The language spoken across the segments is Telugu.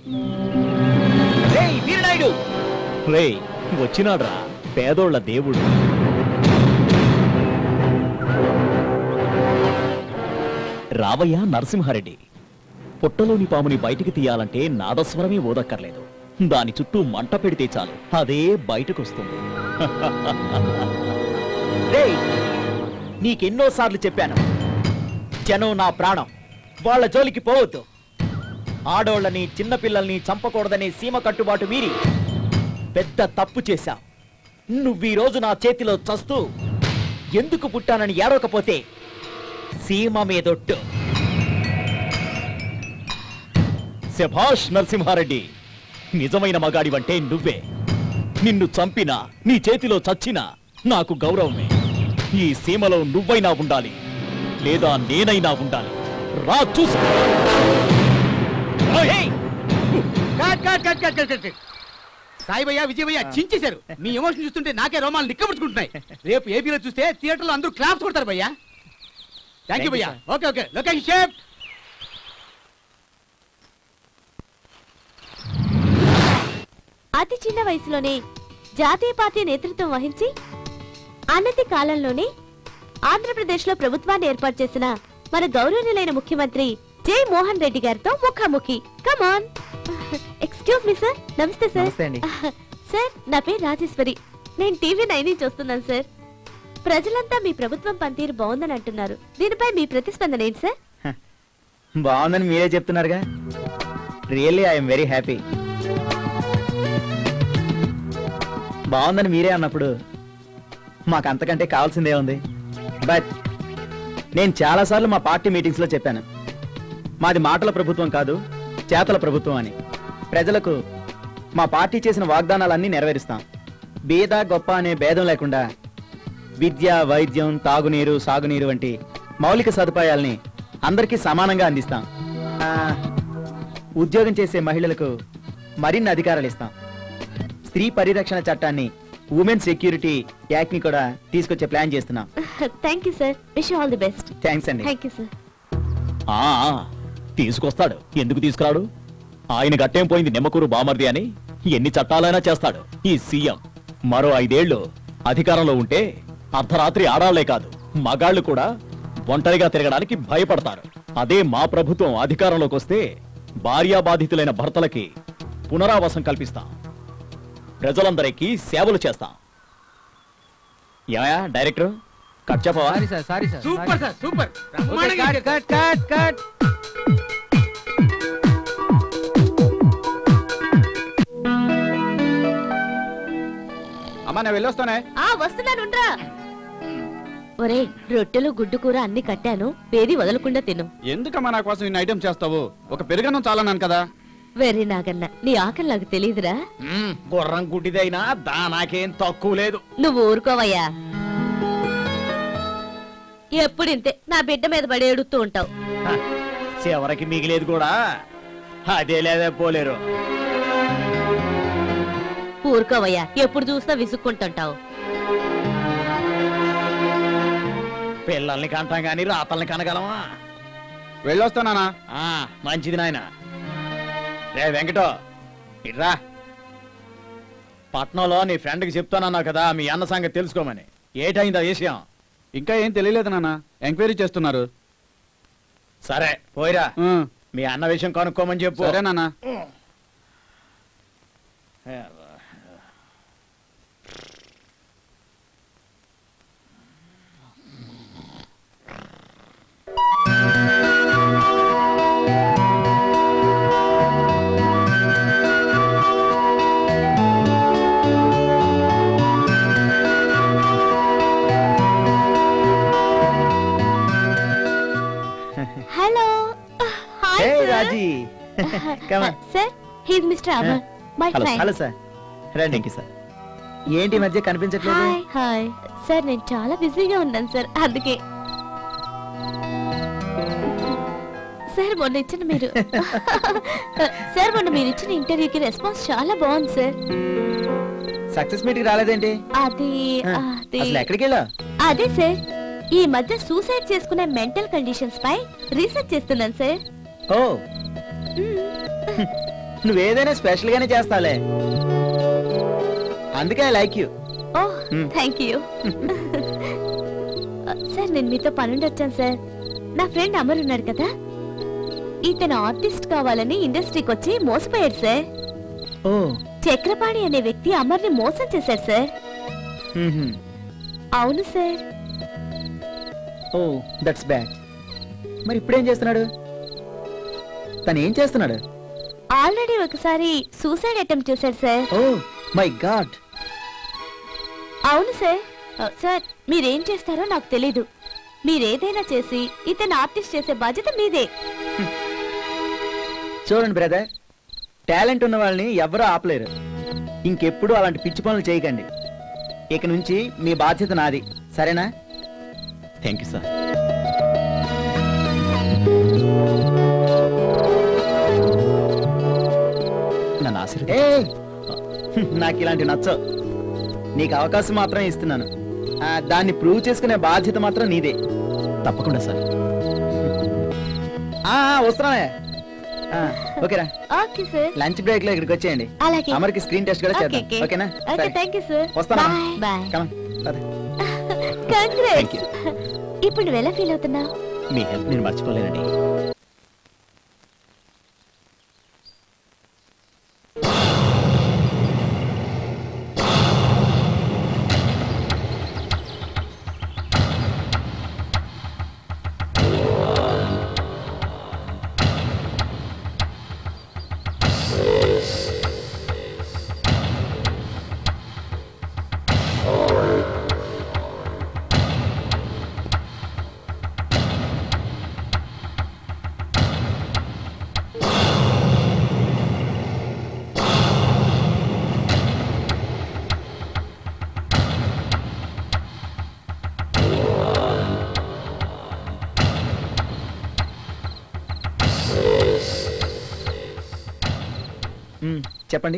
రేయ్ వీరనాయుడు రే వచ్చినాడ్రా పేదోళ్ళ దేవుడు రావయ్య నరసింహారెడ్డి పుట్టలోని పాముని బయటికి తీయాలంటే నాదస్వరమే ఓదక్కర్లేదు దాని చుట్టూ మంట పెడితే చాలు అదే బయటకొస్తుంది రేయ్ నీకెన్నోసార్లు చెప్పాను జనం నా ప్రాణం వాళ్ళ జోలికి పోవద్దు ఆడోళ్ళని చిన్నపిల్లల్ని చంపకూడదనే సీమ కట్టుబాటు మీరి పెద్ద తప్పు చేశావు నువ్వు ఈ రోజు నా చేతిలో చస్తూ ఎందుకు పుట్టానని ఏడవకపోతే సీమ మీదొట్టు శభాష్ నరసింహారెడ్డి నిజమైన మగాడివంటే నువ్వే నిన్ను చంపినా నీ చేతిలో చచ్చినా నాకు గౌరవమే ఈ సీమలో నువ్వైనా ఉండాలి లేదా నేనైనా ఉండాలి రా చూసుకో ఏయ్! Cut cut cut cut cut cut Sai భయ్య విజయ్ భయ్య చించేశారు మీ ఎమోషన్ చూస్తుంటే నాకే రోమాలు నిక్కబడుచుకుంటున్నాయి రేపు ఏపీలో చూస్తే థియేటర్లో అందరూ క్లాప్స్ కొడతారు భయ్య థ్యాంక్ యూ భయ్య ఓకే ఓకే లొకేషన్ షేప్ అతి చిన్న వయసులోనే జాతీయ పార్టీ నేతృత్వం వహించి అన్నతి కాలంలోనే ఆంధ్రప్రదేశ్ లో ప్రభుత్వాన్ని ఏర్పాటు చేసిన మన గౌరవనీయులైన ముఖ్యమంత్రి జై మోహన్ రెడ్డి గారితో ముఖాముఖి కమాన్ ఎక్స్క్యూజ్ మీ సార్ నమస్తే సార్ నమస్తే అండి. సార్ నా పేరు రాజేశ్వరి నేను టీవీ నైన్ చూస్తున్నాను సార్ ప్రజలంతా మీ ప్రభుత్వం పనితీరు బాగుందని అంటున్నారు దీనిపై మీ ప్రతిస్పందన ఏంటి సార్ బాగుందని మీరే చెప్తున్నారుగా రియల్లీ ఐఎమ్ వెరీ హ్యాపీ బాగుందని మీరే అన్నప్పుడు మాకు అంతకంటే కావాల్సిందే ఉంది బట్ నేను చాలాసార్లు మా పార్టీ మీటింగ్స్లో చెప్పాను మాది మాటల ప్రభుత్వం కాదు చేతల ప్రభుత్వం అని ప్రజలకు మా పార్టీ చేసిన వాగ్దానాలన్నీ నెరవేరుస్తాం బీద గొప్ప అనే భేదం లేకుండా విద్య వైద్యం తాగునీరు సాగునీరు వంటి మౌలిక సదుపాయాల్ని అందరికీ సమానంగా అందిస్తాం ఆ, ఉద్యోగం చేసే మహిళలకు మరిన్ని అధికారాలు ఇస్తాం స్త్రీ పరిరక్షణ చట్టాన్ని ఉమెన్ సెక్యూరిటీ యాక్ట్ ని కూడా తీసుకొచ్చే ప్లాన్ చేస్తున్నాం thank you sir wish all the best thanks అండి థ్యాంక్ యూ సార్ ఆ తీసుకొస్తాడు ఎందుకు తీసుకురాడు ఆయన గట్టేం పోయింది నిమ్మకూరు బామర్ది అని ఎన్ని చట్టాలైనా చేస్తాడు ఈ సీఎం మరో ఐదేళ్లు అధికారంలో ఉంటే అర్ధరాత్రి ఆడాళ్లే కాదు మగాళ్ళు కూడా ఒంటరిగా తిరగడానికి భయపడతారు అదే మా ప్రభుత్వం అధికారంలోకి వస్తే భార్యాబాధితులైన భర్తలకి పునరావాసం కల్పిస్తాం ప్రజలందరికీ సేవలు చేస్తాం ఏమయ్యా డైరెక్టర్ కట్ చెప్పవా sir sorry sir super sir super cut cut cut cut అమ్మా నేను వెళ్ళొస్తానే ఆ వస్తున్నానుండ్రా ఒరే రొట్టెలు గుడ్డు కూర అన్ని కట్టాను పేది వదలకుండా తిను ఎందుకమ్మా నా కోసం ఇన్ని ఐటమ్స్ చేస్తావు ఒక పెరుగన్నం చాలన్నాను కదా వెర్రి నాగన్న నీ ఆకలి నాకు తెలియదురా మ్మ్, గుర్రం గుడ్డిదైనా దానాకేం తక్కువ లేదు నువ్వు ఊరుకోవయ్యా ఎప్పుడు ఇంతే నా బిడ్డ మీద పడి ఏడుస్తూ ఉంటావు హ, చివరికి మిగిలేదు కూడా అదే లేదా పోలేరు ఊరుకోవయ్యా ఎప్పుడు చూసినా విసుక్కుంటుంటావు పిల్లల్ని కంటాం గాని రాతల్ని కనగలమా వెళ్ళొస్తానా ఆ, మంచిది నాయన రే వెంకటో ఇట్రా పట్నంలో నీ ఫ్రెండ్కి చెప్తానన్నావు కదా మీ అన్న సంగతి తెలుసుకోమని ఏటైంది ఆ విషయం ఇంకా ఏం తెలియలేదు నాన్న ఎంక్వైరీ చేస్తున్నారు సరే పోయిరా ఆ, మీ అన్న విషయం కనుక్కోమని చెప్పు సరే నాన్న hello hey Raji Come on. Sir he's mister Amar my hello friend hello sir రండి థ్యాంక్ యూ సార్ ఏంటి ఈ మధ్య కనిపించట్లేదు హాయ్ హాయ్ సార్ నేను చాలా బిజీగా ఉన్నాను సార్ అందుకే సార్ మొన్న ఇచ్చిన మీరు సార్ మొన్న మీరు ఇచ్చిన ఇంటర్వ్యూకి రెస్పాన్స్ చాలా బాగుంది సార్ సక్సెస్ మీటింగ్ రాలేదేంటి అది ఆ, అది అసలు ఎక్కడికి వెళ్ళా అదే సార్ ఈ మధ్య సూసైడ్ చేసుకునే మెంటల్ కండిషన్స్ పై రీసెర్చ్ చేస్తున్నాను సార్ ఓ నువ్వేదైనా స్పెషల్ గానే చేస్తావులే అందుకే ఐ లైక్ యూ ఓ Hmm. థ్యాంక్ యూ సార్ నేను మీతో పనుండి వచ్చాను సార్ నా ఫ్రెండ్ అమర్ ఉన్నాడు కదా ఇతను ఆర్టిస్ట్ కావాలని ఇండస్ట్రీకి వచ్చి మోసపోయాడు సార్ ఓ చక్రపాణి అనే వ్యక్తి అమర్ని మోసం చేశాడు సార్ మ్మ్హ్మ్. అవును సార్ ఓ దట్స్ బ్యాడ్ మరి ఇప్పుడేం చేస్తున్నాడు తను ఏం చేస్తున్నాడు ఆల్రెడీ ఒకసారి సూసైడ్ అటెంప్ట్ చేశాడు సార్ ఓ మై గాడ్ అవును సార్ ఆ, సార్ మీరేం చేస్తారో నాకు తెలీదు మీరేదైనా చేసి ఇతను ఆర్టిస్ట్ చేసే బాధ్యత మీదే చూడండి బ్రదర్ టాలెంట్ ఉన్న వాళ్ళని ఎవరూ ఆపలేరు ఇంకెప్పుడు అలాంటి పిచ్చి పనులు చేయకండి ఇక నుంచి మీ బాధ్యత నాది సరేనా థ్యాంక్ యూ సార్ నన్ను ఆశీర్వది ఏ నాకు ఇలాంటి నచ్చవు నీకు అవకాశం మాత్రం ఇస్తున్నాను ఆ, దాన్ని ప్రూవ్ చేసుకునే బాధ్యత మాత్రం నీదే తప్పకుండా సార్ ఆ, ఆ, వస్తున్నానే ఆ, ఓకేరా ఓకే సార్ లంచ్ బ్రేక్ లో ఇక్కడికి వచ్చేయండి అలాగే అమర్కి స్క్రీన్ టెస్ట్ కూడా ఓకే చేద్దాం ఓకే ఓకేనా ఓకే థ్యాంక్ యూ సార్ వస్తాను బాయ్ బాయ్ Come on, పద. Thank congrats you. ఇప్పుడు నువ్వు ఎలా ఫీల్ అవుతున్నావు మీ హెల్ప్ నేను మర్చిపోలేనండి మ్, చెప్పండి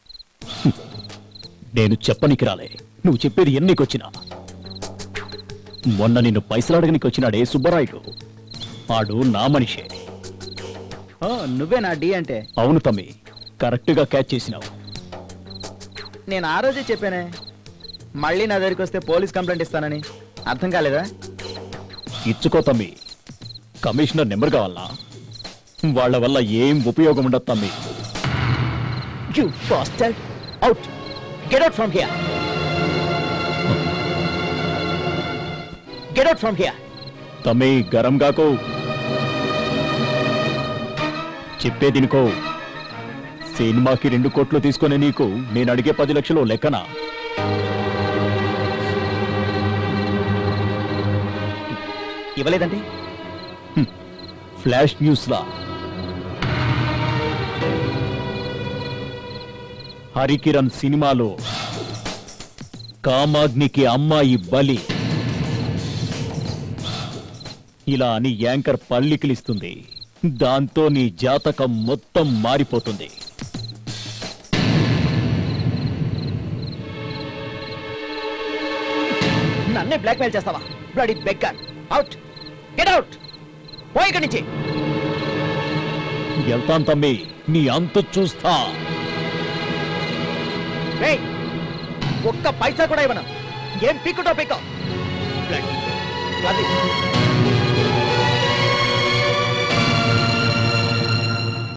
నేను చెప్పనికి రాలే నువ్వు చెప్పేది ఎన్నికొచ్చినా మొన్న నిన్ను పైసలాడగనికి వచ్చినాడే సుబ్బరాయుడు ఆడు నా మనిషే ఓ నువ్వే నా డి అంటే అవును తమ్మి కరెక్ట్గా క్యాచ్ చేసినావు నేను ఆ రోజే చెప్పానే మళ్ళీ నా దగ్గరికి వస్తే పోలీస్ కంప్లైంట్ ఇస్తానని అర్థం కాలేదా ఇచ్చుకో తమ్మి కమిషనర్ నెంబర్ కావాలా వాళ్ళ వల్ల ఏం ఉపయోగం ఉండదు తమ్మి you bastard out get out from here get out from here తమ్మి గరం కాకో చెప్పేదినుకో సినిమాకి రెండు కోట్లు తీసుకునే నీకు నేను అడిగే పది లక్షలు లెక్కనా ఇవ్వలేదండి ఫ్లాష్ న్యూస్ లా హరికిరణ్ సినిమాలో కామాగ్నికి అమ్మాయి బలి ఇలా అని యాంకర్ పల్లికిలిస్తుంది దాంతో నీ జాతకం మొత్తం మారిపోతుంది నన్నే బ్లాక్మెయిల్ చేస్తావా bloody beggar out get out పోయి ఇక్కడి నుంచి వెళ్తాం తమ్మి నీ అంతు చూస్తా రేయ్ ఒక్క పైసా కూడా ఇవ్వను ఏం పీకుటో పీకో అది